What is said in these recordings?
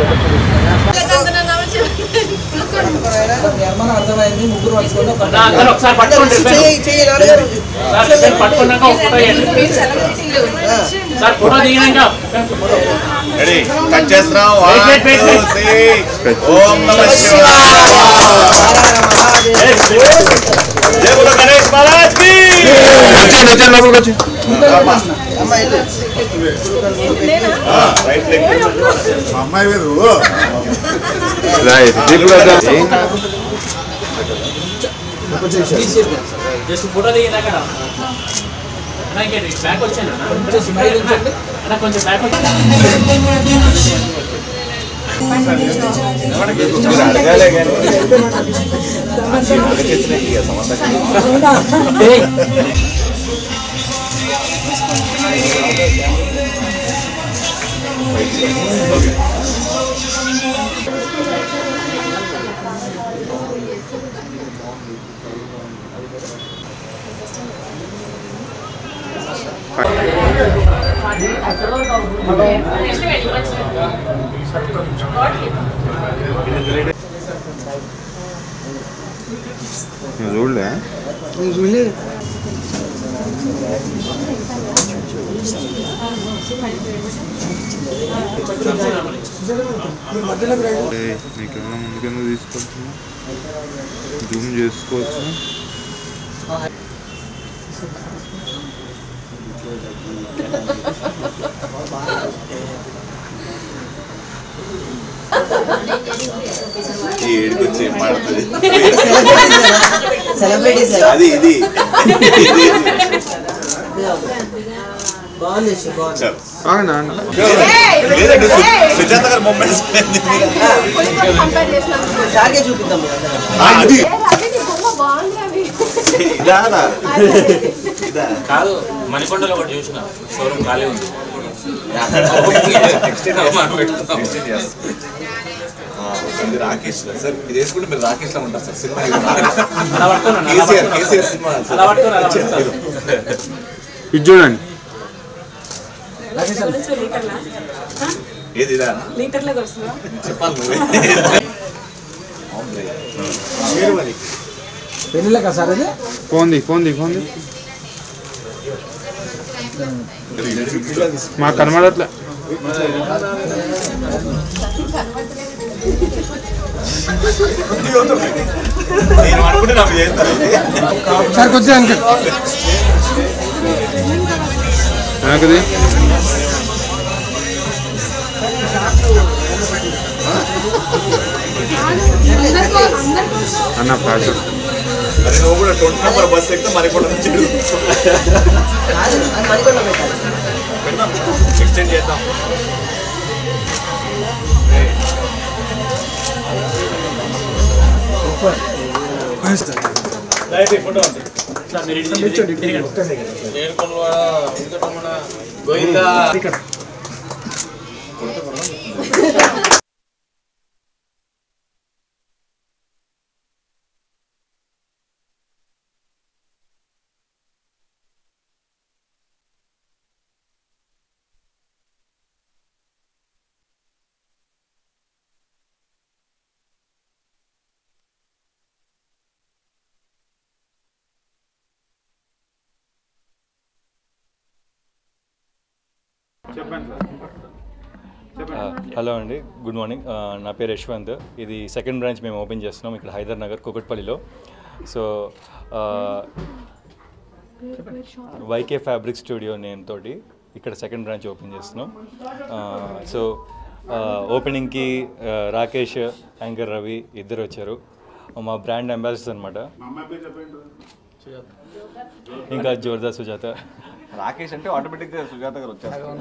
నిర్మాణం అర్థమైంది ముగ్గురు పట్టుకొని ఒక నా అందరూ ఒకసారి పట్టుకోండి చెయ్యి చెయ్యి నాన్నగారు సార్ ఇద్దరు పట్టుకున్నాక ఒక ఫోటో వేయండి సార్ ఫోటో దిగినాక రెడీ కట్ చేస్తున్నాం Wait, wait, wait, wait. One, two, three. ఓం నమ శివాయ జై బోలో గణేష్ మహారాజ్ కి అమ్మ ఇల్లు ఆ, రైట్ లెగ్ అమ్మాయి వేరు జస్ట్ ఫోటో దిగినాక అన్న ఇంకేంటి బ్యాక్ వచ్చాను స్మైల్ ఉంచండి అన్న కొంచెం బ్యాక్ వచ్చాను అడగాలే కానీ చూడలే నీకు ఏమైనా ముందుకెందుకు తీసుకొచ్చిన జూమ్ చేసుకోవచ్చు ఈ ఏడుకొచ్చి ఏం పాడుతుంది సెలబ్రిటీస్ అది ఇది బాగుంది శివ, బాగుంది చల్. ఆగండి ఆగండి లేదండి సు- సుజాత గారి మూమెంట్స్ సార్కే చూపిద్దాం మీరు అందరూ. అది బాగుంది అవి ఇదానా ఇదా కాదు మణికొండలో ఒకటి చూసిన షోరూమ్ ఖాళీ ఉంది ఆ, ఇది రాకేష్ సార్ ఇది వేసుకుంటే మీరు రాకేష్ లా ఉంటారు సార్ సినిమా ఇది. అలా పట్టుకోను అలా కేసీఆర్ పట్టుకోను. KCR cinema sir. అలా పట్టుకోను అలా పట్టుకోను. ఇది చూడండి ఏది ఇదా లీటర్లకు వస్తుందా చెప్పాలి నువ్వే అవునులే. షేర్వాణి. పెళ్ళిళ్ళకా సార్ అది ఫోన్ది ఫోన్ది ఫోన్ది మాకు కనబడట్లే నేను అనుకుంటే నాకు చేస్తాను సార్ కొంచెం వెనక వెనకది అన్న ఫ్యాషన్ అరే నువ్వు కూడా ట్వంటీ నెంబర్ బస్ ఎక్కితే మరి కూడా నుంచి కాదు అది మణికొండ పెట్టాలి పెడదాం ఎక్స్టెండ్ చేద్దాం సార్ మీరు ఇటు తిరిగి- తిరగండి. ఆ, హలో అండి గుడ్ మార్నింగ్ ఆ, నా పేరు యశ్వంత్ ఇది సెకండ్ బ్రాంచ్ మేము ఓపెన్ చేస్తున్నాం ఇక్కడ హైదర్ నగర్ కుకట్పల్లిలో సో ఆ, వైకే ఫ్యాబ్రిక్ స్టూడియో నేమ్ తోటి ఇక్కడ సెకండ్ బ్రాంచ్ ఓపెన్ చేస్తున్నాం ఆ, సో ఆ, ఓపెనింగ్కి ఆ, రాకేష్ యాంకర్ రవి ఇద్దరు వచ్చారు మా బ్రాండ్ అంబాసిడర్ అనమాట ఇంకా జోర్దార్ సుజాత రాకేష్ అంటే ఆటోమేటిక్గా సుజాత గారు వచ్చేస్తారు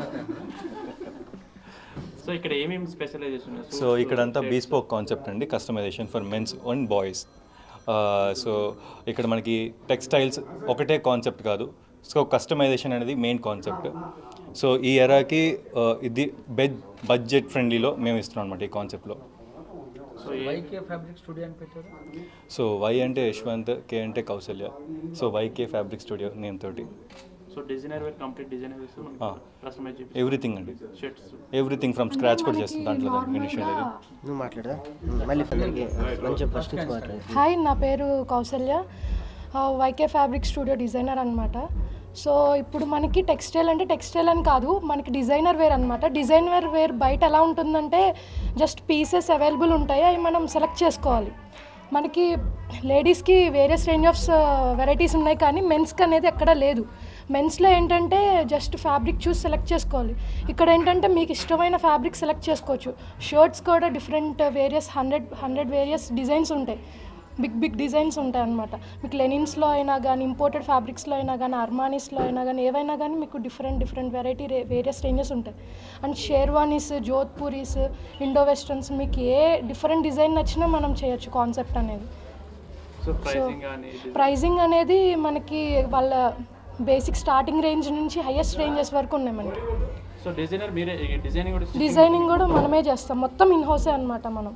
సో ఇక్కడ ఏమేమి స్పెషలైజేషన్ సో ఇక్కడంతా బీస్పోక్ కాన్సెప్ట్ అండి customization for mens and boys so ఇక్కడ మనకి టెక్స్టైల్స్ ఒకటే కాన్సెప్ట్ కాదు సో కస్టమైజేషన్ అనేది మెయిన్ కాన్సెప్ట్ సో ఈ ఎరాకి ఇది బెడ్ బడ్జెట్ ఫ్రెండ్లీలో మేము ఇస్తున్నాం అనమాట ఈ కాన్సెప్ట్లో వైకే ఫ్యాబ్రిక్ స్టూడియో అని పెట్టారు సో వై అంటే యశ్వంత్ కే అంటే Kausalya so YK fabric studio name తోటి so designer wear complete designer వేస్తే ఆ. కస్టమైజ్ ఎవ్రీథింగ్ అండి షర్ట్స్ ఎవ్రీథింగ్ ఫ్రమ్ స్క్రాచ్ కూడా చేస్తుంది దాంట్లో ఇనిషియల్ నువ్వు మాట్లాడదా మళ్ళీ అందరికి మంచి ఫస్ట్ నుంచి మాట్లాడు హాయ్ నా పేరు Kausalya YK fabric studio designer అనమాట సో ఇప్పుడు మనకి టెక్స్టైల్ అంటే టెక్స్టైల్ అని కాదు మనకి డిజైనర్ వేర్ అనమాట డిజైనర్ వేర్ బయట ఎలా ఉంటుందంటే జస్ట్ పీసెస్ అవైలబుల్ ఉంటాయి అవి మనం సెలెక్ట్ చేసుకోవాలి మనకి లేడీస్కి వేరియస్ రేంజ్ ఆఫ్ వెరైటీస్ ఉన్నాయి కానీ మెన్స్కి అనేది ఎక్కడ లేదు మెన్స్లో ఏంటంటే జస్ట్ ఫ్యాబ్రిక్ చూసి సెలెక్ట్ చేసుకోవాలి ఇక్కడ ఏంటంటే మీకు ఇష్టమైన ఫ్యాబ్రిక్ సెలెక్ట్ చేసుకోవచ్చు షర్ట్స్ కూడా different various hundred hundred various designs ఉంటాయి బిగ్ బిగ్ డిజైన్స్ ఉంటాయి అనమాట మీకు లెనిన్స్లో అయినా కానీ ఇంపోర్టెడ్ ఫ్యాబ్రిక్స్లో అయినా కానీ అర్మానీస్లో అయినా కానీ ఏవైనా కానీ మీకు different different variety various ranges ఉంటాయి and sherwanis jodhpuris Indo westerns మీకు ఏ డిఫరెంట్ డిజైన్ నచ్చినా మనం చేయొచ్చు కాన్సెప్ట్ అనేది సో ప్రైసింగ్ కానీ ప్రైజింగ్ అనేది మనకి వాళ్ళ బేసిక్ స్టార్టింగ్ రేంజ్ నుంచి హైయెస్ట్ రేంజెస్ వరకు ఉన్నాయి మనకి సో డిజైనర్ మీరే డిజైనింగ్ కూడా డిజైనింగ్ కూడా మనమే చేస్తాం మొత్తం ఇన్ హౌసే అనమాట మనం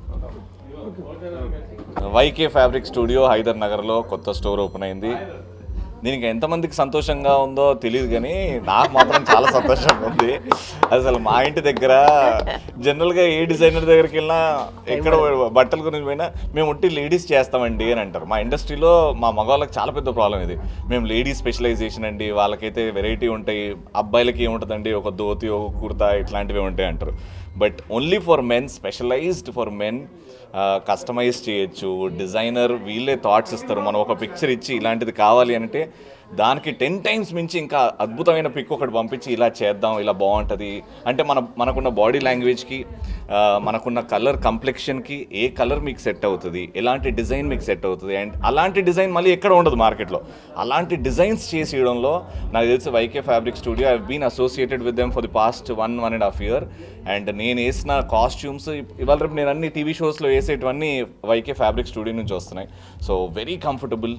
వైకే ఫ్యాబ్రిక్ స్టూడియో హైదర్ నగర్లో కొత్త స్టోర్ ఓపెన్ అయింది దీనికి ఎంతమందికి సంతోషంగా ఉందో తెలియదు కానీ నాకు మాత్రం చాలా సంతోషంగా ఉంది అసలు మా ఇంటి దగ్గర జనరల్గా ఏ డిజైనర్ దగ్గరికి వెళ్ళినా ఎక్కడ బట్టల గురించి పోయినా మేము ఒట్టి లేడీస్ చేస్తామండి అని అంటారు మా ఇండస్ట్రీలో మా మగవాళ్ళకి చాలా పెద్ద ప్రాబ్లం ఇది మేము లేడీస్ స్పెషలైజేషన్ అండి వాళ్ళకైతే వెరైటీ ఉంటాయి అబ్బాయిలకి ఏముంటుందండి ఒక ధోతి ఒక కుర్తా ఇట్లాంటివి ఉంటాయి అంటారు but only for men specialized for men customize చేయొచ్చు డిజైనర్ వీళ్ళే థాట్స్ ఇస్తారు మనం ఒక పిక్చర్ ఇచ్చి ఇలాంటిది కావాలి అంటే దానికి టెన్ టైమ్స్ మించి ఇంకా అద్భుతమైన పిక్ ఒకటి పంపించి ఇలా చేద్దాం ఇలా బాగుంటుంది అంటే మన మనకున్న బాడీ లాంగ్వేజ్కి మనకున్న కలర్ కంప్లెక్షన్కి ఏ కలర్ మీకు సెట్ అవుతుంది ఎలాంటి డిజైన్ మీకు సెట్ అవుతుంది అండ్ అలాంటి డిజైన్ మళ్ళీ ఎక్కడ ఉండదు మార్కెట్లో అలాంటి డిజైన్స్ చేసి ఇవ్వడంలో నాకు తెలిసి YK fabric studio I been associated with them for the past one one and half year and నేను వేసిన కాస్ట్యూమ్స్ ఇవాళ రేపు నేను అన్ని టీవీ షోస్లో వేసేటివన్నీ వైకే ఫ్యాబ్రిక్ స్టూడియో నుంచి వస్తున్నాయి so very comfortable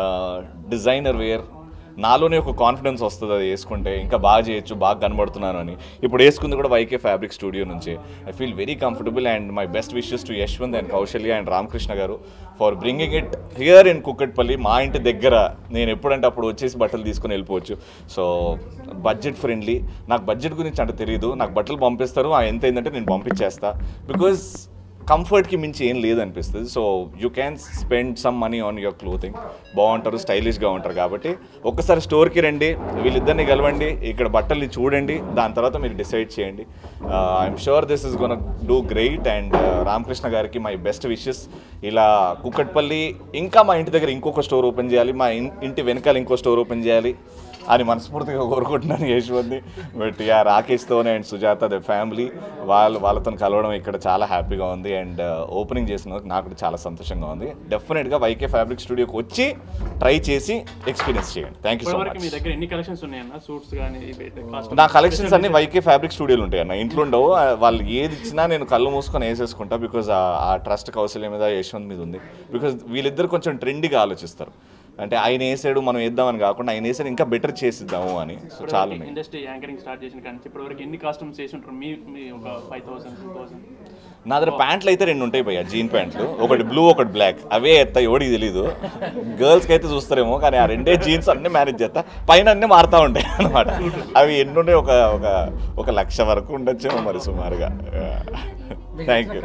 designer wear నాలోనే ఒక కాన్ఫిడెన్స్ వస్తుంది అది వేసుకుంటే ఇంకా బాగా చేయొచ్చు బాగా కనబడుతున్నాను అని ఇప్పుడు వేసుకుంది కూడా వైకే ఫ్యాబ్రిక్ స్టూడియో నుంచి I feel very comfortable and my best wishes to Yashwant and Kaushalya and Ramakrishna garu for bringing it here in Kukatpally మా ఇంటి దగ్గర నేను ఎప్పుడంటే అప్పుడు వచ్చేసి బట్టలు తీసుకొని వెళ్ళిపోవచ్చు సో బడ్జెట్ ఫ్రెండ్లీ నాకు బడ్జెట్ గురించి అంటే తెలియదు నాకు బట్టలు పంపిస్తారు ఆ ఎంత అయిందంటే నేను పంపించేస్తా బికాజ్ కంఫర్ట్కి మించి ఏం లేదనిపిస్తుంది so you can spend some money on your clothing బాగుంటారు స్టైలిష్గా ఉంటారు కాబట్టి ఒక్కసారి స్టోర్కి రండి వీళ్ళిద్దరిని కలవండి ఇక్కడ బట్టల్ని చూడండి దాని తర్వాత మీరు డిసైడ్ చేయండి I'm sure this is gonna do great and Ramakrishna గారికి మై బెస్ట్ విషెస్ ఇలా కుక్కట్పల్లి ఇంకా మా ఇంటి దగ్గర ఇంకొక స్టోర్ ఓపెన్ చేయాలి మా ఇన్- ఇంటి వెనకాల ఇంకో స్టోర్ ఓపెన్ చేయాలి అని మనస్ఫూర్తిగా కోరుకుంటున్నాను యశ్వంత్ని బట్ యా రాకేష్తోనే అండ్ సుజాత ద ఫ్యామిలీ వాళ్ళు వాళ్ళతో కలవడం ఇక్కడ చాలా హ్యాపీగా ఉంది అండ్ ఓపెనింగ్ చేసినందుకు నాకు కూడా చాలా సంతోషంగా ఉంది డెఫినెట్గా వైకే ఫ్యాబ్రిక్ స్టూడియోకి వచ్చి ట్రై చేసి ఎక్స్పీరియన్స్ చేయండి థ్యాంక్ యూ సో ఇప్పటివరకు మీ మచ్ దగ్గర ఎన్ని కలెక్షన్స్ ఉన్నాయన్న సూట్స్ కానీ నా కలెక్షన్స్ అన్ని వైకే ఫ్యాబ్రిక్ స్టూడియోలు ఉంటాయి అన్న ఇంట్లో ఉండవు ఆ, వాళ్ళు ఏది ఇచ్చినా నేను కళ్ళు మూసుకొని వేసేసుకుంటా బికాజ్ ఆ ట్రస్ట్ కౌశల్యం మీద యశ్వంత్ మీద ఉంది బికాజ్ వీళ్ళిద్దరు కొంచెం ట్రెండీగా ఆలోచిస్తారు అంటే ఆయన వేసాడు మనం వేద్దామని కాకుండా ఆయన వేసాడు ఇంకా బెటర్ చేసిద్దాము అని సో చాలా ఉన్నాయి ఇండస్ట్రీ యాంకరింగ్ స్టార్ట్ చేసిన కానీ ఇప్పటివరకు ఎన్ని కాస్ట్యూమ్స్ చేసి ఉంటారు మీ మీ ఒక ఫైవ్ థౌసండ్ టూ థౌసండ్ నా దగ్గర ప్యాంట్లు అయితే రెండు ఉంటాయి భయ్య జీన్ ప్యాంట్లు ఒకటి బ్లూ ఒకటి బ్లాక్ అవే ఎత్తా ఎవడికి తెలీదు గర్ల్స్కి అయితే చూస్తారేమో కానీ ఆ రెండే జీన్స్ అన్నీ మేనేజ్ చేస్తా పైన అన్నీ మారుతూ ఉంటాయి అనమాట అవి ఎన్ని ఉన్నాయి ఒక ఒక ఒక లక్ష వరకు ఉండొచ్చేమో మరి సుమారుగా థ్యాంక్ యూ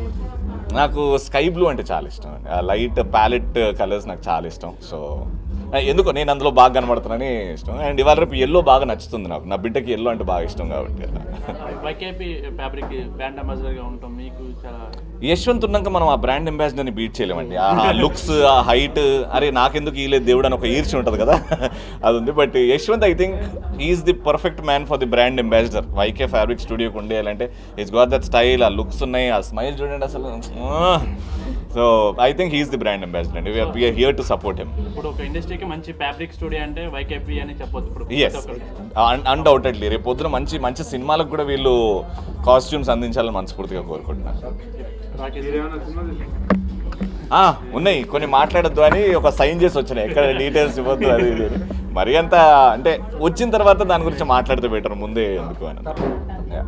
నాకు స్కై బ్లూ అంటే చాలా ఇష్టం అండి ఆ లైట్ ప్యాలెట్ కలర్స్ నాకు చాలా ఇష్టం సో ఎందుకో నేను అందులో బాగా కనబడుతున్నానని ఇష్టం అండ్ ఇవాళ రేపు ఎల్లో బాగా నచ్చుతుంది నాకు నా బిడ్డకి ఎల్లో అంటే బాగా ఇష్టం కాబట్టి వైకేపీ ఫ్యాబ్రిక్ బ్రాండ్ అంబాసిడర్గా ఉంటాం మీకు చాలా యశ్వంత్ ఉన్నాక మనం ఆ బ్రాండ్ అంబాసిడర్ని బీట్ చేయలేమండి ఆ లుక్స్ ఆ హైట్ అరే నాకెందుకు ఈ లేదు దేవుడు అని ఒక ఈర్చి ఉంటుంది కదా అది ఉంది but Yashwant I think is the perfect man for the brand ambassador YK fabric స్టూడియోకి ఉండేయాలంటే ఇట్స్ గాట్ దట్ స్టైల్ ఆ లుక్స్ ఉన్నాయి ఆ స్మైల్ చూడండి అసలు so I think he's the brand ambassador అండి we're here to support him ఇప్పుడు ఒక ఇండస్ట్రీకి మంచి ఫ్యాబ్రిక్ స్టూడియో అంటే వైకేపీ అని చెప్పొచ్చు ఇప్పుడు ఎస్ అన్డౌటెడ్లీ రేపు పొద్దున మంచి మంచి సినిమాలకు కూడా వీళ్ళు కాస్ట్యూమ్స్ అందించాలని మనస్ఫూర్తిగా కోరుకుంటున్నాను రాకేష్ ఆ, ఉన్నాయి కొన్ని మాట్లాడొద్దు అని ఒక సైన్ చేసి వచ్చినాయి ఎక్కడ డీటెయిల్స్ ఇవ్వద్దు అది ఇది అని. మరి అంత అంటే వచ్చిన తర్వాత దాని గురించి మాట్లాడితే బెటర్ ముందే ఎందుకు అని Yeah.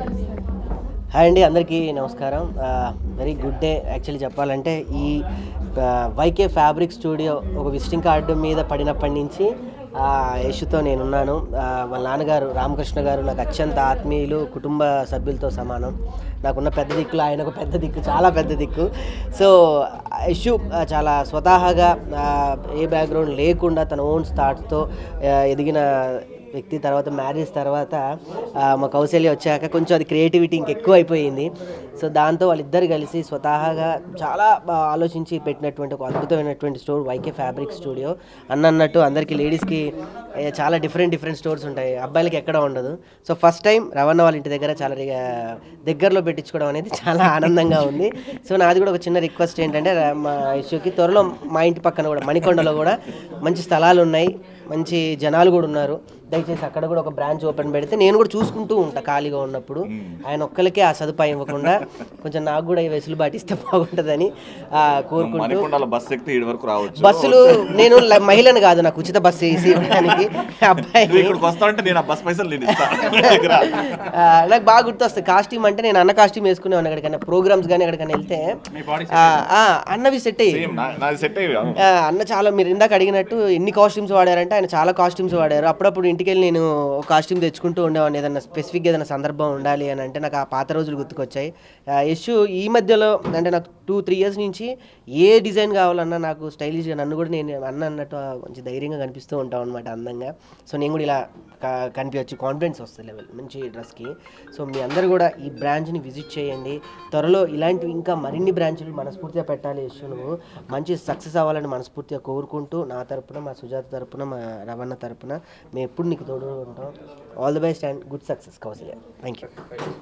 హాయ్ అండి అందరికీ నమస్కారం వెరీ గుడ్ డే యాక్చువల్లీ చెప్పాలంటే ఈ వైకే ఫ్యాబ్రిక్ స్టూడియో ఒక విజిటింగ్ కార్డు మీద పడినప్పటి నుంచి ఆ, యశుతో నేనున్నాను ఆ, వాళ్ళ నాన్నగారు రామకృష్ణ గారు నాకు అత్యంత ఆత్మీయులు కుటుంబ సభ్యులతో సమానం నాకున్న పెద్ద దిక్కులు ఆయన ఒక పెద్ద దిక్కు చాలా పెద్ద దిక్కు సో యశు ఆ, చాలా స్వతహాగా ఆ, ఏ బ్యాక్గ్రౌండ్ లేకుండా తన ఓన్ స్టార్ట్తో ఎదిగిన వ్యక్తి తర్వాత మ్యారేజ్ తర్వాత ఆ, మా కౌశల్య వచ్చాక కొంచెం అది క్రియేటివిటీ ఇంకెక్కువ అయిపోయింది సో దాంతో వాళ్ళిద్దరు కలిసి స్వతహాగా చాలా బా- ఆలోచించి పెట్టినటువంటి ఒక అద్భుతమైనటువంటి స్టోర్ వైకే ఫ్యాబ్రిక్ స్టూడియో అన్న అన్నట్టు అందరికీ లేడీస్కి ఏ, చాలా డిఫరెంట్ డిఫరెంట్ స్టోర్స్ ఉంటాయి అబ్బాయిలకి ఎక్కడ ఉండదు సో ఫస్ట్ టైం రవణ వాళ్ళ ఇంటి దగ్గర చాలా రి- దగ్గరలో పెట్టించుకోవడం అనేది చాలా ఆనందంగా ఉంది సో నాది కూడా ఒక చిన్న రిక్వెస్ట్ ఏంటంటే రా- మా ఇష్యూకి త్వరలో మా ఇంటి పక్కన కూడా మణికొండలో కూడా మంచి స్థలాలు ఉన్నాయి మంచి జనాలు కూడా ఉన్నారు దయచేసి అక్కడ కూడా ఒక బ్రాంచ్ ఓపెన్ పెడితే నేను కూడా చూసుకుంటూ ఉంటా ఖాళీగా ఉన్నప్పుడు ఆయన ఒక్కరికే ఆ సదుపాయం ఇవ్వకుండా కొంచెం నాకు కూడా ఈ వెసులుబాటు ఇస్తే బాగుంటుందని ఆ, కోరుకుంటూ మణికొండల బస్ ఎక్కితే ఇటు వరకు రావచ్చు బస్సులు నేను ల- మహిళను కాదు నాకు ఉచిత బస్సు వేసి ఇవ్వడానికి అబ్బాయి నువ్వు ఇక్కడికి వస్తా అంటే నేను ఆ బస్ పైసలు నేను ఇస్తా దగ్గర ఆ, నాకు బాగా గుర్తొస్తుంది కాస్ట్యూమ్ అంటే నేను అన్న కాస్ట్యూమ్ వేసుకునేవాడిని ఎక్కడికైనా ప్రోగ్రామ్స్ కానీ ఎక్కడికైనా వెళ్తే ఆ, ఆ, అన్నవి సెట్ అయ్యి సేమ్ నాది సెట్ అయ్యి ఆ, అన్న చాలా మీరు ఇందాక అడిగినట్టు ఎన్ని కాస్ట్యూమ్స్ వాడారంటే ఆయన చాలా కాస్ట్యూమ్స్ వాడారు అప్పుడప్పుడు ఇంటికి వెళ్ళి నేను ఒక కాస్ట్యూమ్ తెచ్చుకుంటూ ఉండేవాడిని ఏదైనా స్పెసిఫిక్ ఏదైనా సందర్భం ఉండాలి అని అంటే నాకు ఆ పాత రోజులు గుర్తుకొచ్చాయి ఆ, యశ్ ఈ మధ్యలో అంటే నాకు టూ త్రీ ఇయర్స్ నుంచి ఏ డిజైన్ కావాలన్నా నాకు స్టైలిష్గా నన్ను కూడా నేను అన్న అన్నట్టు ఆ, కొంచెం ధైర్యంగా కనిపిస్తూ ఉంటాం అనమాట అందంగా సో నేను కూడా ఇలా క- కనిపించచ్చు కాన్ఫిడెన్స్ వస్తుంది లెవెల్ మంచి డ్రెస్కి సో మీ అందరు కూడా ఈ బ్రాంచ్ని విజిట్ చేయండి త్వరలో ఇలాంటివి ఇంకా మరిన్ని బ్రాంచ్లు మనస్ఫూర్తిగా పెట్టాలి యశ్ నువ్వు మంచి సక్సెస్ అవ్వాలని మనస్ఫూర్తిగా కోరుకుంటూ నా తరపున మా సుజాత తరపున మా రవణ తరపున మేము ఎప్పుడు నీకు తోడు ఉంటాం all the best and good success Kausalya thank you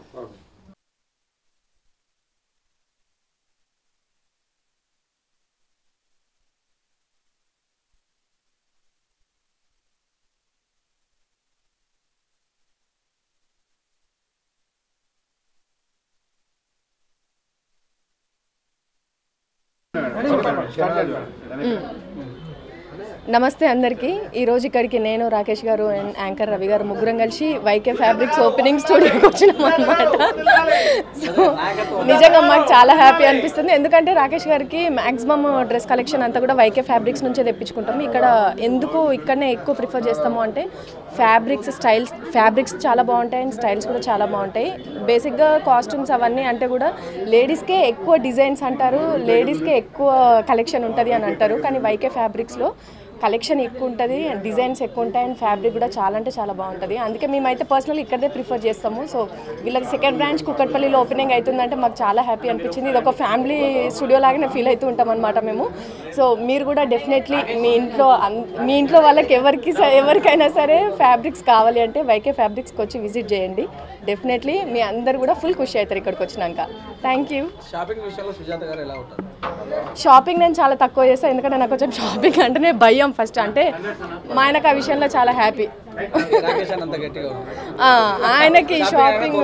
నమస్తే అందరికీ ఈరోజు ఇక్కడికి నేను రాకేష్ గారు అండ్ యాంకర్ రవి గారు ముగ్గురం కలిసి వైకే ఫ్యాబ్రిక్స్ ఓపెనింగ్ స్టూడియోకి వచ్చినాం అనమాట సో నిజంగా మాకు చాలా హ్యాపీ అనిపిస్తుంది ఎందుకంటే రాకేష్ గారికి మ్యాక్సిమం డ్రెస్ కలెక్షన్ అంతా కూడా వైకే ఫ్యాబ్రిక్స్ నుంచే తెప్పించుకుంటాం ఇక్కడ ఎందుకు ఇక్కడనే ఎక్కువ ప్రిఫర్ చేస్తాము అంటే ఫ్యాబ్రిక్స్ స్టైల్స్ ఫ్యాబ్రిక్స్ చాలా బాగుంటాయి అండ్ స్టైల్స్ కూడా చాలా బాగుంటాయి బేసిక్గా కాస్ట్యూమ్స్ అవన్నీ అంటే కూడా లేడీస్కే ఎక్కువ డిజైన్స్ అంటారు లేడీస్కే ఎక్కువ కలెక్షన్ ఉంటుంది అని అంటారు కానీ వైకే ఫ్యాబ్రిక్స్లో కలెక్షన్ ఎక్కువ ఉంటుంది అండ్ డిజైన్స్ ఎక్కువ ఉంటాయి అండ్ ఫ్యాబ్రిక్ కూడా చాలా అంటే చాలా బాగుంటుంది అందుకే మేమైతే పర్సనల్ ఇక్కడే ప్రిఫర్ చేస్తాము సో వీళ్ళకి సెకండ్ బ్రాంచ్ కుక్కట్పల్లిలో ఓపెనింగ్ అవుతుందంటే మాకు చాలా హ్యాపీ అనిపించింది ఇది ఒక ఫ్యామిలీ స్టూడియో లాగానే ఫీల్ అవుతూ ఉంటాం అనమాట మేము సో మీరు కూడా డెఫినెట్లీ మీ ఇంట్లో అన్- మీ ఇంట్లో వాళ్ళకి ఎవరికి స- ఎవరికైనా సరే ఫ్యాబ్రిక్స్ కావాలి అంటే వైకే ఫ్యాబ్రిక్స్కి వచ్చి విజిట్ చేయండి డెఫినెట్లీ మీ అందరు కూడా ఫుల్ ఖుషి అవుతారు ఇక్కడికి వచ్చినాక థ్యాంక్ యూ షాపింగ్ విషయంలో సుజాత గారు ఎలా ఉంటారు షాపింగ్ నేను చాలా తక్కువ చేస్తాను ఎందుకంటే నాకు కొంచెం షాపింగ్ అంటేనే భయం ఫస్ట్ అంటే మా ఆయనకు ఆ విషయంలో చాలా హ్యాపీ రాకేష్ అని అంత గట్టిగా ఉన్నారు ఆ, ఆయనకి షాపింగ్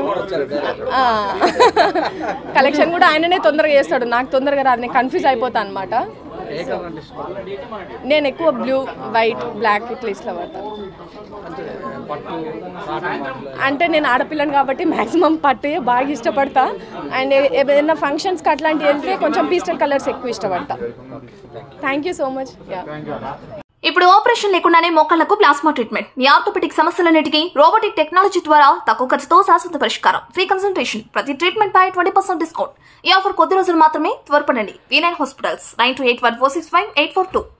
కలెక్షన్ కూడా ఆయననే తొందరగా చేస్తాడు నాకు తొందరగా రాదు నేను కన్ఫ్యూజ్ అయిపోతాను అనమాట ఏ కలర్ అంటే ఇష్టం నేను ఎక్కువ బ్లూ వైట్ బ్లాక్ ఇట్లా ఇట్లా పడతాను అంటే పట్టు కాటన్ వాటిలో అంటే నేను ఆడపిల్లని కాబట్టి మాక్సిమం పట్టు బాగా ఇష్టపడతా అండ్ ఏదైనా ఫంక్షన్స్కి అట్లాంటివి వెళ్తే కొంచెం పీస్టల్ కలర్స్ ఎక్కువ ఇష్టపడతా thank you so much yeah ఇప్పుడు ఆపరేషన్ లేకుండానే మోకాళ్లకు ప్లాస్మా ట్రీట్మెంట్ మీ ఆర్థోపెటిక్ సమస్యలన్నిటికీ రోబోటిక్ టెక్నాలజీ ద్వారా తక్కువ ఖర్చుతో శాశ్వత పరిష్కారం ఫ్రీ కన్సల్టేషన్ ప్రతి ట్రీట్మెంట్ పై ట్వంటీ పర్సెంట్ డిస్కౌంట్ ఈ ఆఫర్ కొద్ది రోజులు మాత్రమే త్వరపడండి V nine hospitals nine two eight one four six five eight four two